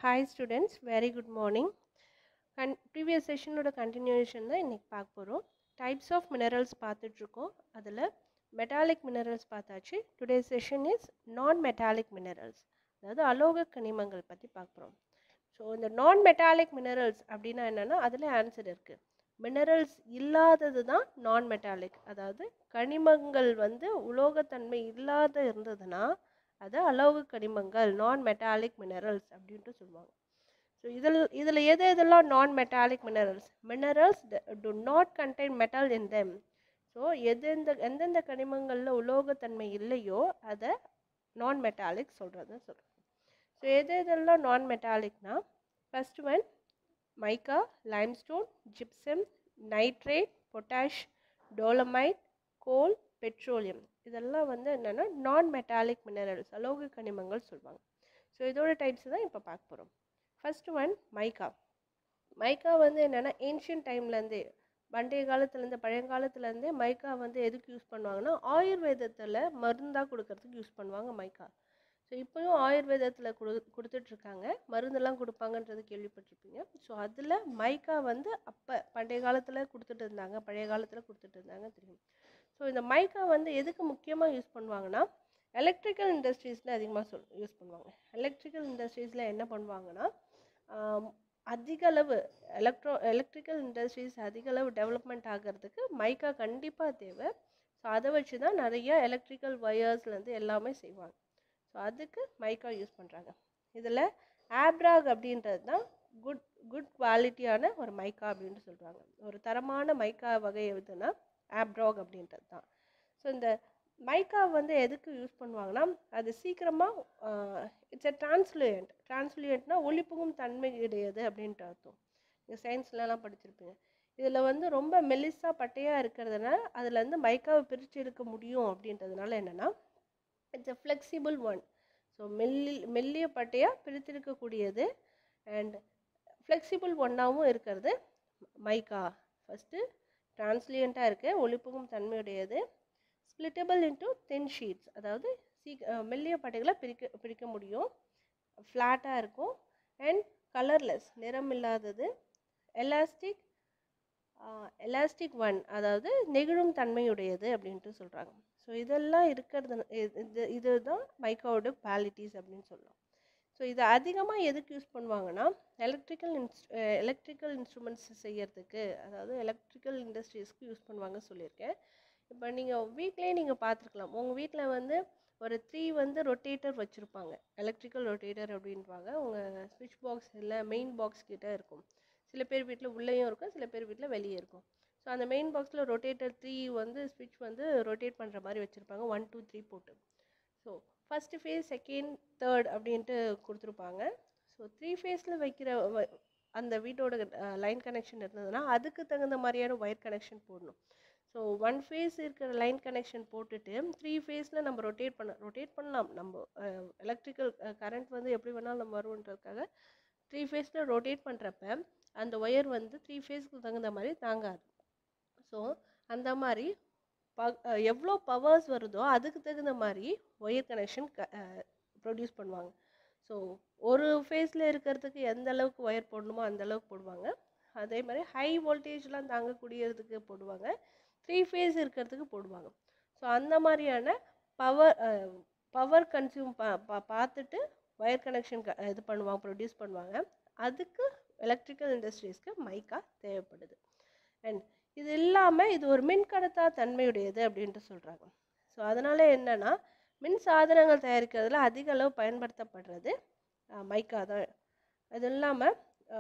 hi students very good morning கன் previous செஷனோட continuation தான் இன்றைக்கி பார்க்க போகிறோம் டைப்ஸ் ஆஃப் மினரல்ஸ் பார்த்துட்ருக்கோம் அதில் மெட்டாலிக் மினரல்ஸ் பார்த்தாச்சு today session is non metallic minerals அதாவது அலோக கனிமங்கள் பற்றி பார்க்குறோம் ஸோ இந்த நான் மெட்டாலிக் மினரல்ஸ் அப்படின்னா என்னென்னா அதில் ஆன்சர் இருக்குது மினரல்ஸ் இல்லாதது தான் நான் மெட்டாலிக் அதாவது கனிமங்கள் வந்து உலோகத்தன்மை இல்லாத இருந்ததுன்னா அது அலோக கனிமங்கள் நான் மெட்டாலிக் மினரல்ஸ் அப்படின்ட்டு சொல்லுவாங்க ஸோ இதில் இதில் எது எதெல்லாம் non metallic minerals minerals do not contain metal in them so எந்தெந்த எந்தெந்த கனிமங்களில் உலோகத்தன்மை இல்லையோ அதை நான் மெட்டாலிக் சொல்கிறது சொல்கிறோம் ஸோ எது எதெல்லாம் நான் மெட்டாலிக்னா first one mica limestone gypsum nitrate potash dolomite coal petroleum இதெல்லாம் வந்து என்னென்னா நான் மெட்டாலிக் மினரல்ஸ் அலோக கனிமங்கள் சொல்லுவாங்க ஸோ இதோட டைப்ஸ் தான் இப்போ பார்க்க போகிறோம் ஃபர்ஸ்ட் ஒன் மைக்கா மைக்கா வந்து என்னென்னா ஏன்ஷியன் டைம்லேருந்தே பண்டைய காலத்துலேருந்து பழையங்காலத்துலேருந்தே மைக்கா வந்து எதுக்கு யூஸ் பண்ணுவாங்கன்னா ஆயுர்வேதத்தில் மருந்தாக கொடுக்கறதுக்கு யூஸ் பண்ணுவாங்க மைக்கா ஸோ இப்போயும் ஆயுர்வேதத்தில் கொடு கொடுத்துட்ருக்காங்க மருந்தெல்லாம் கொடுப்பாங்கன்றது கேள்விப்பட்டிருப்பீங்க ஸோ அதில் மைக்கா வந்து அப்போ பண்டைய காலத்தில் கொடுத்துட்டு இருந்தாங்க பழைய காலத்தில் கொடுத்துட்டு இருந்தாங்க தெரியும் ஸோ இந்த மைக்கா வந்து எதுக்கு முக்கியமாக யூஸ் பண்ணுவாங்கன்னா எலக்ட்ரிக்கல் இண்டஸ்ட்ரீஸில் அதிகமாக சொல் யூஸ் பண்ணுவாங்க எலக்ட்ரிக்கல் இண்டஸ்ட்ரீஸில் என்ன பண்ணுவாங்கன்னா அதிக அளவு எலக்ட்ரோ எலக்ட்ரிக்கல் இண்டஸ்ட்ரீஸ் அதிக அளவு டெவலப்மெண்ட் ஆகிறதுக்கு மைக்கா கண்டிப்பாக தேவை ஸோ அதை வச்சு தான் நிறைய எலக்ட்ரிக்கல் ஒயர்ஸ்லேருந்து எல்லாமே செய்வாங்க ஸோ அதுக்கு மைக்கா யூஸ் பண்ணுறாங்க இதில் ஆப்ராக் அப்படின்றது தான் குட் குட் குவாலிட்டியான ஒரு மைக்கா அப்படின்ட்டு சொல்கிறாங்க ஒரு தரமான மைக்கா வகை எதுனா ஆப்ராக் அப்படின்றது தான் ஸோ இந்த மைக்கா வந்து எதுக்கு யூஸ் பண்ணுவாங்கன்னா அது சீக்கிரமாக இட்ஸ் எ டிரான்ஸ்லுயன்ட் டிரான்ஸ்லுயன்ட்னா ஒளிப்புகும் தன்மை கிடையாது அப்படின்ட்டு அர்த்தம் நீங்கள் சயின்ஸ்லலாம் படிச்சிருப்பீங்க இதில் வந்து ரொம்ப மெல்லிஸாக பட்டையாக இருக்கிறதுனால அதில் வந்து மைக்காவை பிரித்து எடுக்க முடியும் அப்படின்றதுனால என்னென்னா it's a flexible one so மெல்லி மெல்லிய பட்டையாக பிரித்திருக்கக்கூடியது அண்ட் ஃப்ளெக்சிபிள் ஒன்னாகவும் இருக்கிறது மைக்கா ஃபஸ்ட்டு டிரான்ஸ்லியண்ட்டாக இருக்குது ஒளிப்புகும் தன்மையுடையது ஸ்ப்ளிட்டபிள் இன்ட்டு தின் ஷீட்ஸ் அதாவது சீ மெல்லிய பட்டைகளை பிரிக்க பிரிக்க முடியும் ஃப்ளாட்டாக இருக்கும் அண்ட் கலர்லெஸ் நிறம் இல்லாதது எலாஸ்டிக் எலாஸ்டிக் ஒன் அதாவது நெகிழும் தன்மையுடையது அப்படின்ட்டு சொல்கிறாங்க ஸோ இதெல்லாம் இருக்கிறது இது இதுதான் மைக்காவோட குவாலிட்டிஸ் அப்படின்னு சொல்லலாம் ஸோ இதை அதிகமாக எதுக்கு யூஸ் பண்ணுவாங்கன்னா எலக்ட்ரிக்கல் இன்ஸ் எலக்ட்ரிக்கல் இன்ஸ்ட்ருமெண்ட்ஸ் செய்யறதுக்கு அதாவது எலக்ட்ரிக்கல் இண்டஸ்ட்ரீஸ்க்கு யூஸ் பண்ணுவாங்க சொல்லியிருக்கேன் இப்போ நீங்கள் வீட்லேயே நீங்கள் பார்த்துருக்கலாம் உங்கள் வீட்டில் வந்து ஒரு த்ரீ வந்து ரொட்டேட்டர் வச்சுருப்பாங்க எலக்ட்ரிக்கல் ரொட்டேட்டர் அப்படின்வாங்க உங்கள் ஸ்விட்ச் பாக்ஸ் இல்லை மெயின் பாக்ஸ் கிட்டே இருக்கும் சில பேர் வீட்டில் உள்ளேயும் இருக்கும் சில பேர் வீட்டில் வெளியே இருக்கும் ஸோ அந்த மெயின் பாக்ஸில் ரொட்டேட்டர் த்ரீ வந்து ஸ்விட்ச் வந்து ரொட்டேட் பண்ணுற மாதிரி வச்சுருப்பாங்க ஒன் டூ த்ரீ போட்டு so first phase second third அப்படின்ட்டு கொடுத்துருப்பாங்க ஸோ த்ரீ ஃபேஸில் வைக்கிற அந்த வீட்டோட லைன் கனெக்ஷன் இருந்ததுன்னா அதுக்கு தகுந்த மாதிரியான ஒயர் கனெக்ஷன் போடணும் ஸோ ஒன் ஃபேஸ் இருக்கிற லைன் கனெக்ஷன் போட்டுட்டு த்ரீ ஃபேஸில் நம்ம ரொட்டேட் பண்ண ரொட்டேட் பண்ணலாம் நம்ம எலக்ட்ரிக்கல் கரண்ட் வந்து எப்படி வேணாலும் நம்ம வருவோன்றதுக்காக த்ரீ ஃபேஸில் ரொட்டேட் பண்ணுறப்ப அந்த ஒயர் வந்து த்ரீ ஃபேஸ்க்கு தகுந்த மாதிரி தாங்காது ஸோ அந்த மாதிரி ப எவ்வளோ பவர்ஸ் வருதோ அதுக்கு தகுந்த மாதிரி ஒயர் கனெக்ஷன் க ப்ரொடியூஸ் பண்ணுவாங்க ஸோ ஒரு ஃபேஸில் இருக்கிறதுக்கு எந்த அளவுக்கு ஒயர் போடணுமோ அந்த அளவுக்கு போடுவாங்க அதே மாதிரி ஹை வோல்டேஜ்லாம் தாங்கக்கூடியதுக்கு போடுவாங்க த்ரீ ஃபேஸ் இருக்கிறதுக்கு போடுவாங்க ஸோ அந்த மாதிரியான பவர் பவர் கன்சியூம் பா பா பார்த்துட்டு ஒயர் கனெக்ஷன் க இது பண்ணுவாங்க ப்ரொடியூஸ் பண்ணுவாங்க அதுக்கு எலக்ட்ரிக்கல் இண்டஸ்ட்ரீஸ்க்கு மைக்கா தேவைப்படுது அண்ட் இது இல்லாமல் இது ஒரு மின்கடத்தா தன்மையுடையது அப்படின்ட்டு சொல்கிறாங்க ஸோ அதனால் என்னென்னா மின் சாதனங்கள் தயாரிக்கிறதுல அதிக அளவு பயன்படுத்தப்படுறது மைக்கா தான் அது இல்லாமல்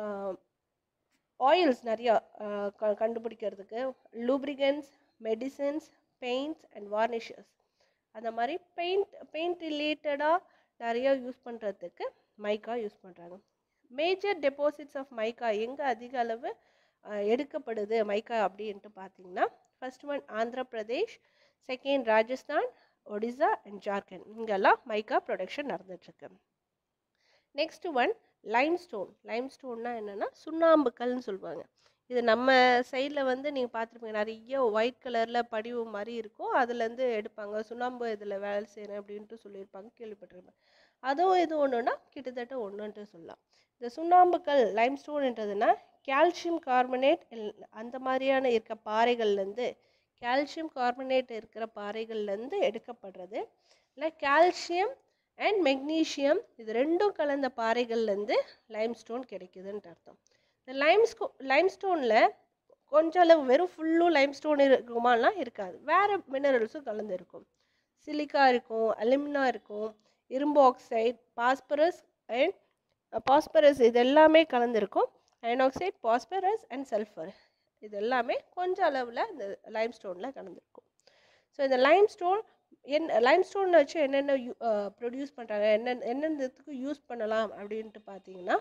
ஆயில்ஸ் நிறையா க கண்டுபிடிக்கிறதுக்கு lubricants medicines paints and varnishes அந்த மாதிரி பெயிண்ட் பெயிண்ட் ரிலேட்டடாக நிறையா யூஸ் பண்ணுறதுக்கு மைக்கா யூஸ் பண்ணுறாங்க மேஜர் டெபாசிட்ஸ் ஆஃப் மைக்கா எங்கே அதிக அளவு எடுக்கப்படுது மைக்கா அப்படின்ட்டு பார்த்தீங்கன்னா first one Andhra Pradesh second Rajasthan Odisha and Jharkhand இங்கெல்லாம் மைக்கா ப்ரொடக்ஷன் நடந்துட்டுருக்கு நெக்ஸ்ட் ஒன் லைம் ஸ்டோன் லைம் ஸ்டோன்னா என்னென்னா சுண்ணாம்புக்கல்னு சொல்லுவாங்க இது நம்ம சைடில் வந்து நீங்கள் பார்த்துருப்பீங்க நிறைய ஒயிட் கலரில் படிவு மாதிரி இருக்கும் அதுலேருந்து எடுப்பாங்க சுண்ணாம்பு இதில் வேலை செய்கிறேன் அப்படின்ட்டு சொல்லியிருப்பாங்க கேள்விப்பட்டிருப்பேன் அதுவும் இது ஒன்றுனா கிட்டத்தட்ட ஒன்றுன்ட்டு சொல்லலாம் இந்த சுண்ணாம்புக்கல் லைம்ஸ்டோன்ன்றதுன்னா கால்சியம் கார்பனேட் அந்த மாதிரியான இருக்க பாறைகள்லேருந்து கால்சியம் கார்பனேட் இருக்கிற பாறைகள்லேருந்து எடுக்கப்படுறது இல்லை கால்சியம் அண்ட் மெக்னீஷியம் இது ரெண்டும் கலந்த பாறைகள்லேருந்து லைம்ஸ்டோன் கிடைக்குதுன்ட்டு அர்த்தம் இந்த லைம்ஸ்கோ லைம்ஸ்டோனில் கொஞ்சம் அளவு வெறும் ஃபுல்லும் லைம்ஸ்டோன் இருக்குமாலாம் இருக்காது வேறு மினரல்ஸும் கலந்து இருக்கும் சிலிக்கா இருக்கும் அலுமினா இருக்கும் இரும்பு ஆக்சைடு பாஸ்பரஸ் அண்ட் பாஸ்பரஸ் இது எல்லாமே கலந்துருக்கும் iron oxide phosphorus and sulphur இது எல்லாமே கொஞ்சம் அளவில் இந்த லைம்ஸ்டோனில் கலந்துருக்கும் ஸோ இந்த லைம்ஸ்டோன் என் லைம்ஸ்டோன் வச்சு என்னென்ன யூ ப்ரொடியூஸ் பண்ணுறாங்க என்னென்ன என்னென்னத்துக்கு யூஸ் பண்ணலாம் அப்படின்ட்டு பார்த்தீங்கன்னா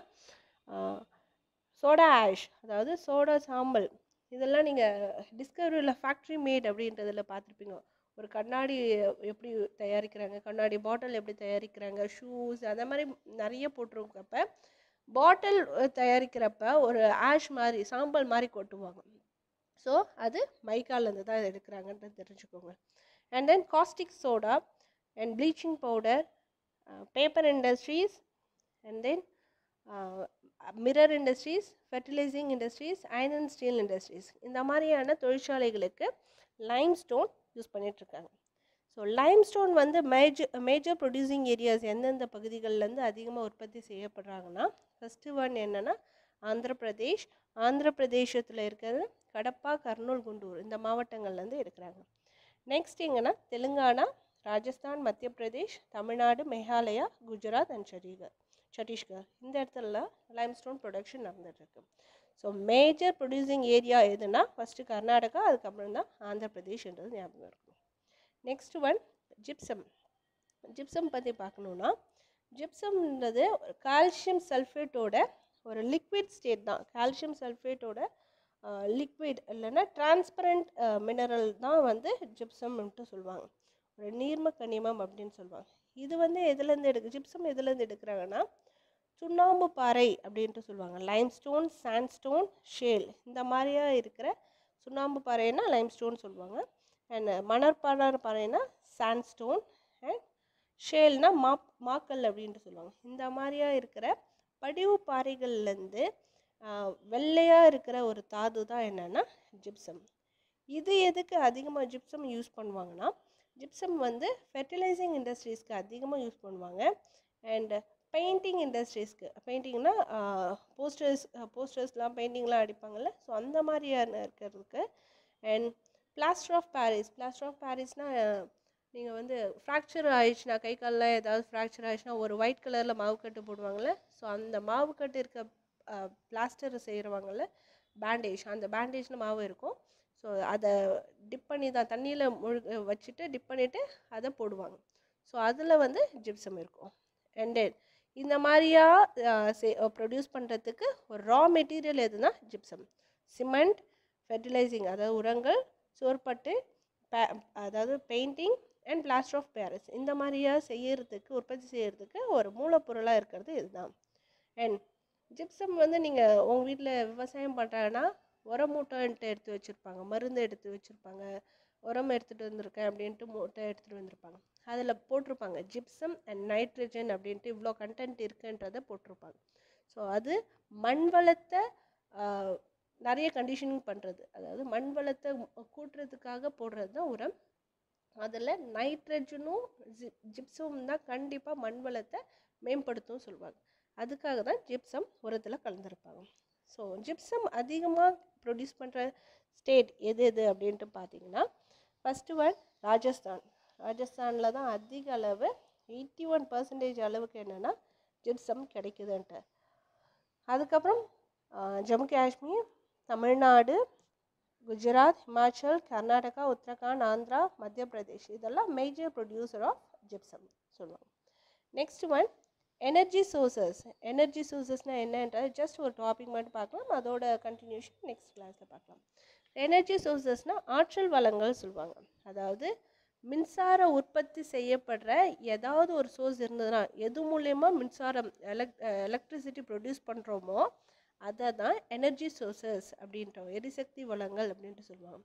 சோடா ஆஷ் அதாவது சோடா சாம்பல் இதெல்லாம் நீங்கள் டிஸ்கவரியில் ஃபேக்ட்ரி மேட் அப்படின்றதில் பார்த்துருப்பீங்க ஒரு கண்ணாடி எப்படி தயாரிக்கிறாங்க கண்ணாடி பாட்டில் எப்படி தயாரிக்கிறாங்க ஷூஸ் அந்த மாதிரி நிறைய போட்டிருக்கப்ப பாட்டில் தயாரிக்கிறப்ப ஒரு ஆஷ் மாதிரி சாம்பல் மாதிரி கொட்டுவாங்க ஸோ அது மைக்காலேருந்து தான் எடுக்கிறாங்கன்றது தெரிஞ்சுக்கோங்க and then caustic soda and bleaching powder paper industries and then mirror industries fertilising industries iron and steel industries இந்த மாதிரியான தொழிற்சாலைகளுக்கு லைம் ஸ்டோன் யூஸ் பண்ணிகிட்ருக்காங்க ஸோ லைம் ஸ்டோன் வந்து மேஜர் மேஜர் ப்ரொடியூசிங் ஏரியாஸ் எந்தெந்த பகுதிகள்லேருந்து அதிகமாக உற்பத்தி செய்யப்படுறாங்கன்னா ஃபஸ்ட்டு ஒன் என்னென்னா ஆந்திர பிரதேஷ் ஆந்திர பிரதேசத்தில் இருக்கிறது கடப்பா கர்னூல் குண்டூர் இந்த மாவட்டங்கள்லேருந்து எடுக்கிறாங்க நெக்ஸ்ட் எங்கன்னா தெலுங்கானா ராஜஸ்தான் மத்திய பிரதேஷ் தமிழ்நாடு மேகாலயா குஜராத் அண்ட் சத்தீஸ்கர் சத்தீஸ்கர் இந்த இடத்துல லைம்ஸ்டோன் ப்ரொடக்ஷன் நடந்துகிட்ருக்கு ஸோ மேஜர் ப்ரொடியூசிங் ஏரியா எதுனா ஃபஸ்ட்டு கர்நாடகா அதுக்கப்புறம் தான் ஆந்திர பிரதேஷ்ன்றது ஞாபகம் இருக்கும் நெக்ஸ்ட் ஒன் ஜிப்சம் ஜிப்சம் பற்றி பார்க்கணுன்னா ஜிப்சம்ன்றது கால்சியம் சல்ஃபேட்டோட ஒரு லிக்விட் ஸ்டேட் தான் கால்சியம் சல்ஃபேட்டோட லிக்விட் இல்லைன்னா டிரான்ஸ்பரண்ட் மினரல் தான் வந்து ஜிப்சம்ன்ட்டு சொல்லுவாங்க ஒரு நீர்ம கனிமம் அப்படின்னு சொல்லுவாங்க இது வந்து எதுலேருந்து எடுக்கு ஜிப்சம் எதுலேருந்து எடுக்கிறாங்கன்னா சுண்ணாம்பு பாறை அப்படின்ட்டு சொல்லுவாங்க லைம்ஸ்டோன் சாண்ட்ஸ்டோன் ஷேல் இந்த மாதிரியா இருக்கிற சுண்ணாம்பு பாறைன்னா லைம்ஸ்டோன் சொல்லுவாங்க அண்ட் மணற்பாடார் பாறைனா சாண்ட்ஸ்டோன் அண்ட் ஷேல்னா மாப் மாக்கல் அப்படின்ட்டு சொல்லுவாங்க இந்த மாதிரியா இருக்கிற படிவு பாறைகள்லேருந்து வெள்ளையாக இருக்கிற ஒரு தாது தான் என்னென்னா ஜிப்சம் இது எதுக்கு அதிகமாக ஜிப்சம் யூஸ் பண்ணுவாங்கன்னா ஜிப்சம் வந்து ஃபெர்டிலைசிங் இண்டஸ்ட்ரீஸ்க்கு அதிகமாக யூஸ் பண்ணுவாங்க அண்ட் பெயிண்டிங் இண்டஸ்ட்ரீஸ்க்கு பெயிண்டிங்னா போஸ்டர்ஸ் போஸ்டர்ஸ்லாம் பெயிண்டிங்லாம் அடிப்பாங்கள்ல ஸோ அந்த மாதிரியான இருக்கிறதுக்கு and plaster of Paris plaster of பாரிஸ்னால் நீங்கள் வந்து ஃப்ராக்சர் ஆயிடுச்சுன்னா கை காலில் ஏதாவது ஃப்ராக்சர் ஆயிடுச்சுன்னா ஒரு ஒயிட் கலரில் மாவு கட்டு போடுவாங்கள்ல ஸோ அந்த மாவு கட்டு இருக்க பிளாஸ்டர் செய்கிறவங்கள பேண்டேஜ் அந்த பேண்டேஜில் மாவு இருக்கும் ஸோ அதை டிப் பண்ணி தான் தண்ணியில் முழு வச்சுட்டு டிப் பண்ணிவிட்டு அதை போடுவாங்க ஸோ அதில் வந்து ஜிப்சம் இருக்கும் அண்ட் தென் இந்த மாதிரியா ப்ரொடியூஸ் பண்ணுறதுக்கு ஒரு ரா மெட்டீரியல் எதுனா ஜிப்சம் சிமெண்ட் ஃபெர்டிலைசிங் அதாவது உரங்கள் சோர்பட்டு அதாவது painting and plaster of Paris இந்த மாதிரியா செய்யறதுக்கு உற்பத்தி செய்யறதுக்கு ஒரு மூலப்பொருளாக இருக்கிறது இதுதான் அண்ட் ஜிப்சம் வந்து நீங்கள் உங்கள் வீட்டில் விவசாயம் பண்ணுறாங்கன்னா உரம் மூட்டைன்ட்டு எடுத்து வச்சுருப்பாங்க மருந்து எடுத்து வச்சுருப்பாங்க உரம் எடுத்துகிட்டு வந்திருக்கேன் அப்படின்ட்டு மூட்டை எடுத்துகிட்டு வந்திருப்பாங்க அதில் போட்டிருப்பாங்க ஜிப்சம் அண்ட் நைட்ரஜன் அப்படின்ட்டு இவ்வளோ கண்டென்ட் இருக்குன்றதை போட்டிருப்பாங்க ஸோ அது மண் வளத்தை நிறைய கண்டிஷனிங் பண்ணுறது அதாவது மண் வளத்தை கூட்டுறதுக்காக போடுறது தான் உரம் அதில் நைட்ரஜனும் ஜி ஜிப்சமும் தான் கண்டிப்பாக மண் வளத்தை மேம்படுத்தும் சொல்லுவாங்க அதுக்காக தான் ஜிப்சம் உரத்தில் கலந்துருப்பாங்க ஸோ ஜிப்சம் அதிகமாக ப்ரொடியூஸ் பண்ணுற ஸ்டேட் எது எது அப்படின்ட்டு பார்த்தீங்கன்னா ஃபஸ்ட்டு ஒன் ராஜஸ்தான் ராஜஸ்தானில் தான் அதிக அளவு எயிட்டி ஒன் பர்சன்டேஜ் அளவுக்கு என்னென்னா ஜிப்சம் கிடைக்குதுன்ட்டு அதுக்கப்புறம் ஜம்மு காஷ்மீர் தமிழ்நாடு குஜராத் ஹிமாச்சல் கர்நாடகா உத்தரகாண்ட் ஆந்திரா மத்திய பிரதேஷ் இதெல்லாம் மேஜர் ப்ரொடியூசர் ஆஃப் ஜிப்சம் சொல்லுவாங்க next one energy sources energy சோர்சஸ்னால் என்னன்றது ஜஸ்ட் ஒரு டாபிக் மட்டும் பார்க்கலாம் அதோட கண்டினியூஷன் நெக்ஸ்ட் கிளாஸில் பார்க்கலாம் எனர்ஜி சோர்சஸ்னால் ஆற்றல் வளங்கள் சொல்லுவாங்க அதாவது மின்சார உற்பத்தி செய்யப்படுற ஏதாவது ஒரு சோர்ஸ் இருந்ததுன்னா எது மூலயமா மின்சாரம் எலக் எலக்ட்ரிசிட்டி ப்ரொடியூஸ் பண்ணுறோமோ அதை தான் எனர்ஜி சோர்சஸ் அப்படின்றோம் எரிசக்தி வளங்கள் அப்படின்ட்டு சொல்லுவாங்க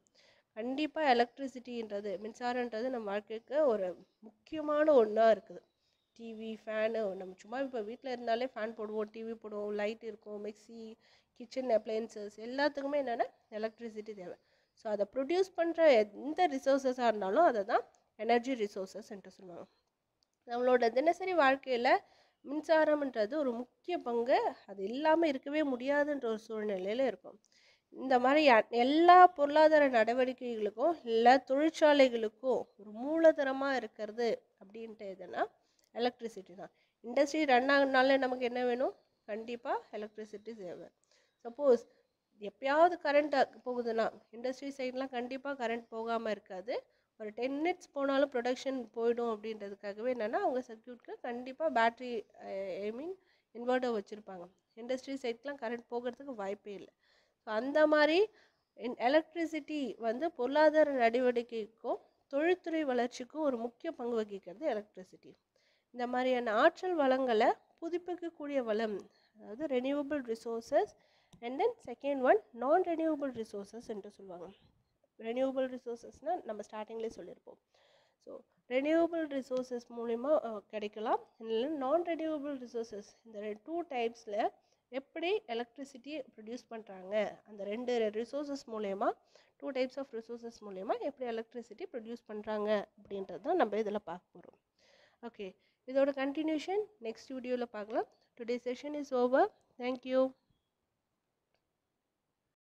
கண்டிப்பாக எலக்ட்ரிசிட்டின்றது மின்சாரன்றது நம்ம வாழ்க்கைக்கு ஒரு முக்கியமான ஒன்றா இருக்குது டிவி ஃபேனு நம்ம சும்மா இப்போ வீட்டில் இருந்தாலே ஃபேன் போடுவோம் டிவி போடுவோம் லைட் இருக்கும் மிக்ஸி கிச்சன் அப்ளையன்சஸ் எல்லாத்துக்குமே என்னென்னா எலக்ட்ரிசிட்டி தேவை ஸோ அதை ப்ரொடியூஸ் பண்ணுற எந்த ரிசோர்ஸஸாக இருந்தாலும் அதை தான் எனர்ஜி ரிசோர்ஸஸ் என்று சொல்லுவாங்க நம்மளோட தினசரி வாழ்க்கையில் மின்சாரம்ன்றது ஒரு முக்கிய பங்கு அது இல்லாமல் இருக்கவே முடியாதுன்ற ஒரு சூழ்நிலையில் இருக்கும் இந்த மாதிரி அ- எல்லா பொருளாதார நடவடிக்கைகளுக்கும் இல்லை தொழிற்சாலைகளுக்கும் ஒரு மூலதனமாக இருக்கிறது அப்படின்ட்டு எதுனா எலக்ட்ரிசிட்டி தான் இண்டஸ்ட்ரி ரன் ஆகுனாலே நமக்கு என்ன வேணும் கண்டிப்பாக எலக்ட்ரிசிட்டி தேவை சப்போஸ் எப்பயாவது கரண்ட் போகுதுன்னா இண்டஸ்ட்ரி சைட்லாம் கண்டிப்பாக கரண்ட் போகாமல் இருக்காது ஒரு டென் மினிட்ஸ் போனாலும் ப்ரொடக்ஷன் போயிடும் அப்படின்றதுக்காகவே என்னென்னா அவங்க சர்க்யூட்க்கு கண்டிப்பாக பேட்ரி ஐ மீன் இன்வெர்ட்டர் வச்சுருப்பாங்க இண்டஸ்ட்ரி சைட்லாம் கரண்ட் போகிறதுக்கு வாய்ப்பே இல்லை ஸோ அந்த மாதிரி எலக்ட்ரிசிட்டி வந்து பொருளாதார நடவடிக்கைக்கும் தொழில்துறை வளர்ச்சிக்கும் ஒரு முக்கிய பங்கு வகிக்கிறது எலக்ட்ரிசிட்டி இந்த மாதிரியான ஆற்றல் வளங்களை புதுப்பிக்கக்கூடிய வளம் அதாவது renewable resources and then second one non renewable resources என்று சொல்லுவாங்க ரெனியூவபிள் ரிசோர்சஸ்னால் நம்ம ஸ்டார்டிங்லேயே சொல்லியிருப்போம் ஸோ ரெனியூவபிள் ரிசோர்சஸ் மூலிமா அஹ், கிடைக்கலாம் இல்லை நான் ரெனியூவபிள் ரிசோர்சஸ் இந்த டூ டைப்ஸில் எப்படி எலக்ட்ரிசிட்டி ப்ரொடியூஸ் பண்ணுறாங்க அந்த ரெண்டு ரிசோர்சஸ் மூலயமா டூ டைப்ஸ் ஆஃப் ரிசோர்சஸ் மூலயமா எப்படி எலக்ட்ரிசிட்டி ப்ரொடியூஸ் பண்ணுறாங்க அப்படின்றது தான் நம்ம இதில் பார்க்க போகிறோம் ஓகே இதோட கண்டினியூஷன் நெக்ஸ்ட் வீடியோவில் பார்க்கலாம் today session is over thank you